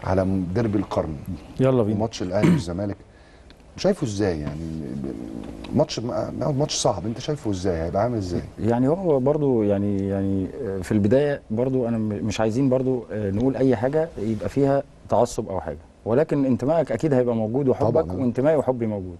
على ديربي القرن يلا بينا وماتش الاهلي والزمالك شايفه ازاي يعني ماتش ماتش صعب انت شايفه ازاي هيبقى عامل ازاي يعني هو برضو يعني يعني في البدايه برضو انا م- مش عايزين برضو آه، نقول اي حاجه يبقى فيها تعصب او حاجه ولكن انتمائك اكيد هيبقى موجود وحبك طبعاً. وانتمائي وحبي موجود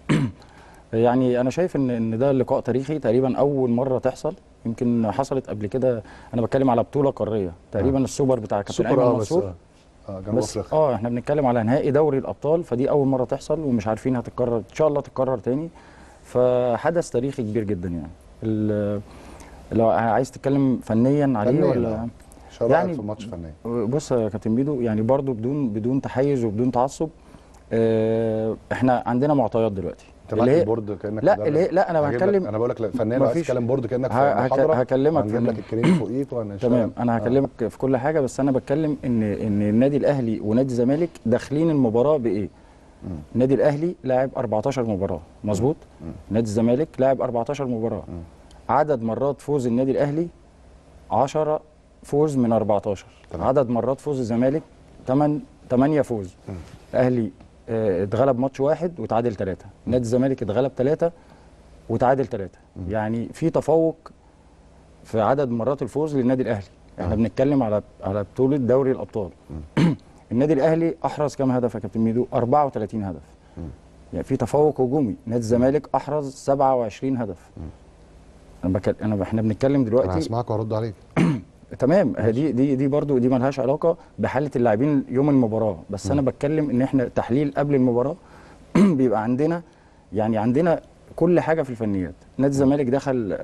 يعني انا شايف ان ان ده لقاء تاريخي تقريبا اول مره تحصل يمكن حصلت قبل كده انا بتكلم على بطوله قاريه تقريبا السوبر بتاع كابتن سوبر ايمن اه بس منصور اه آه، جنوب بس افريقيا اه احنا بنتكلم على نهائي دوري الابطال فدي اول مره تحصل ومش عارفين هتتكرر ان شاء الله تتكرر تاني فحدث تاريخي كبير جدا يعني ال- لو عايز تتكلم فنيا عليه فنياً، ولا آه. شو رايك يعني في الماتش فنيا بص يا كابتن بيدو يعني برضو بدون بدون تحيز وبدون تعصب آه احنا عندنا معطيات دلوقتي انت معاك البورد كانك لا مدرب. اللي هي لا انا هجيب لك- بتكلم انا بقول لك لا، فنيا لو عايز مفيش- تتكلم بورد كانك في ه- هك- محاضره هكلمك هنجيب فنياً. لك الكريم فوقيك وهنشتغل تمام انا هكلمك في كل حاجه بس انا بتكلم ان ان النادي الاهلي ونادي الزمالك داخلين المباراه بايه النادي الاهلي لاعب 14 مباراه مظبوط نادي الزمالك لاعب 14 مباراه عدد مرات فوز النادي الاهلي 10 فوز من 14 تمام. عدد مرات فوز الزمالك 8 8 فوز الاهلي آه، اتغلب ماتش واحد وتعادل ثلاثه نادي الزمالك اتغلب ثلاثه وتعادل ثلاثه يعني في تفوق في عدد مرات الفوز للنادي الاهلي احنا آه. بنتكلم على على بطوله دوري الابطال النادي الاهلي احرز كام هدف يا كابتن ميدو 34 هدف يعني في تفوق هجومي نادي الزمالك احرز 27 هدف انا بك... انا احنا بنتكلم انا دلوقتي هسمعك وارد عليك تمام هي دي دي دي برضو دي مالهاش علاقه بحاله اللاعبين يوم المباراه بس انا بتكلم ان احنا تحليل قبل المباراه بيبقى عندنا يعني عندنا كل حاجه في الفنيات نادي الزمالك دخل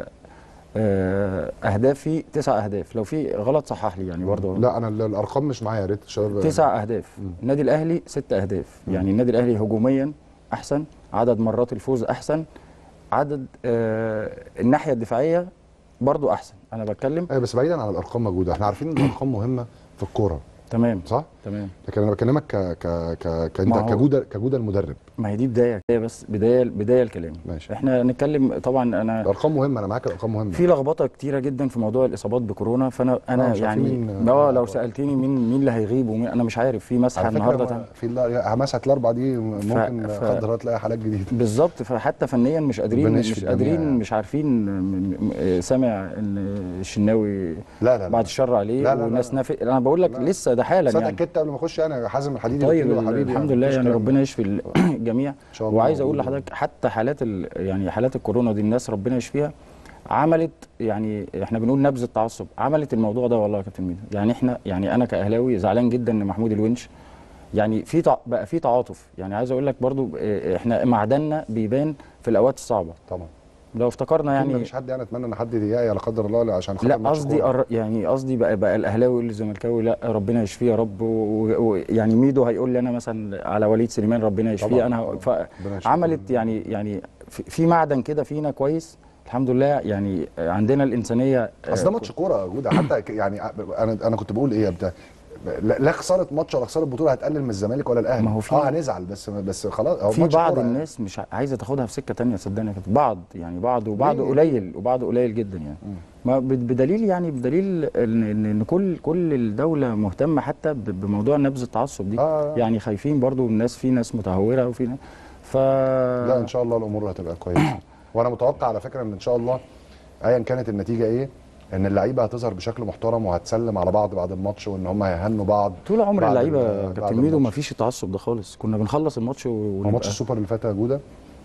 آه، اهداف فيه تسع اهداف لو في غلط صحح لي يعني برضه لا انا ال- الارقام مش معايا يا ريت الشباب تسع اهداف النادي الاهلي ست اهداف يعني النادي الاهلي هجوميا احسن عدد مرات الفوز احسن عدد آه الناحيه الدفاعيه برضو احسن انا بتكلم ايوه بس بعيدا عن الارقام موجوده احنا عارفين ان الارقام مهمه في الكوره تمام صح تمام لكن انا بكلمك ك ك ك كانت ما هو- كجوده كجوده المدرب ما هي دي بدايه بدايه بس بدايه بدايه الكلام ماشي. احنا نتكلم طبعا انا الارقام مهمه انا معاك الارقام مهمه في لغبطه كتيره جدا في موضوع الاصابات بكورونا فانا انا مش عارفين يعني مين- اه لو آه. سالتني مين مين اللي هيغيب ومين انا مش عارف في مسحه على النهارده فكره تم- في الل- مسحه الاربعه دي ممكن ف- قدر الله تلاقي حالات جديده بالظبط فحتى فنيا مش قادرين ربنا مش يشفي قادرين الجميع. مش عارفين م- م- سامع ان الشناوي لا لا لا بعد الشر عليه لا، لا، لا، وناس لا. نافق انا بقول لك لا. لسه ده حالا بس انا يعني اتاكدت قبل ما اخش يعني حازم الحديدي طيب قلت له يا حبيبي الحمد يعني لله مفيش يعني كلام. ربنا يشفي ال- الجميع شاء الله وعايز اقول موجود. لحضرتك حتى حالات ال... يعني حالات الكورونا دي الناس ربنا يشفيها عملت يعني احنا بنقول نبذ التعصب عملت الموضوع ده والله يا كابتن ميدو يعني احنا يعني انا كاهلاوي زعلان جدا ان محمود الونش يعني في تع... بقى في تعاطف يعني عايز اقول لك برضو اه، احنا معدننا بيبان في الاوقات الصعبه طبعا لو افتكرنا يعني يعني مش حد يعني اتمنى ان حد يضايقني لا قدر الله لا عشان خاطر لا ماتش قصدي كورة. أر... يعني قصدي بقى, بقى الاهلاوي يقول للزملكاوي لا ربنا يشفيه يا رب ويعني و... و... يعني ميدو هيقول لي انا مثلا على وليد سليمان ربنا يشفيه طبعاً، انا طبعاً. ف... ربنا يشفيه. عملت يعني يعني في, في معدن كده فينا كويس الحمد لله يعني عندنا الانسانيه اصل ده ماتش كوره يا جوده حتى ك- يعني انا انا كنت بقول ايه يا بتاع لا لا خساره ماتش ولا خساره بطوله هتقلل من الزمالك ولا الاهلي ما هو في- اه هنزعل بس بس خلاص هو في ماتش بعض كورة يعني. الناس مش ع- عايزه تاخدها في سكه تانية صدقني يا كابتن بعض يعني بعض وبعض ليه؟ قليل وبعض قليل جدا يعني ما بد- بدليل يعني بدليل ان ان إن كل كل الدوله مهتمه حتى ب- بموضوع نبذ التعصب دي آه. يعني خايفين برضو الناس في ناس متهوره وفي ناس ف لا ان شاء الله الامور هتبقى كويسه وانا متوقع على فكره ان ان شاء الله ايا كانت النتيجه ايه ان اللعيبه هتظهر بشكل محترم وهتسلم على بعض بعد الماتش وان هم هيهنوا بعض طول عمر بعد اللعيبه ال- يا بعد كابتن ميدو ما الماتش. فيش التعصب ده خالص كنا بنخلص الماتش هو ونبقى ماتش السوبر اللي فات يا جوده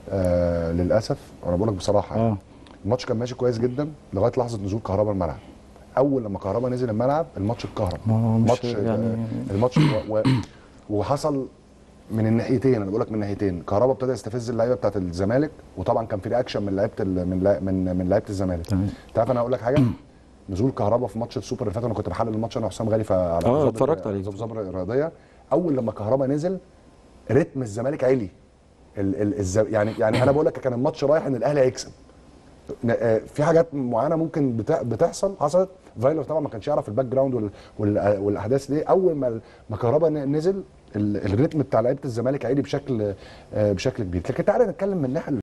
آه للاسف انا بقول لك بصراحه يعني اه الماتش كان ماشي كويس جدا لغايه لحظه نزول كهربا الملعب اول لما كهربا نزل الملعب الماتش اتكهرب ما هو مش ماتش يعني- الماتش و... و... وحصل من الناحيتين انا بقول لك من الناحيتين كهربا ابتدى يستفز اللعيبه بتاعت الزمالك وطبعا كان في رياكشن من لعيبه ال... من لا... من من لعيبه الزمالك تمام. انت عارف انا هقول لك حاجه نزول كهربا في ماتش السوبر اللي فات انا كنت بحلل الماتش انا وحسام غالي على آه، ظبط- اتفرجت عليه. ظبط الرياضيه اول لما كهربا نزل رتم الزمالك عالي ال... ال... الز... يعني يعني انا بقول لك كان الماتش رايح ان الاهلي هيكسب ن- آه، في حاجات معينه ممكن بتا... بتحصل حصلت فايلر طبعا ما كانش يعرف الباك جراوند وال... وال... والاحداث دي اول ما ما كهربا ن- نزل ال... الريتم بتاع لعيبه الزمالك عالي بشكل آه، بشكل كبير لكن تعالى نتكلم من الناحيه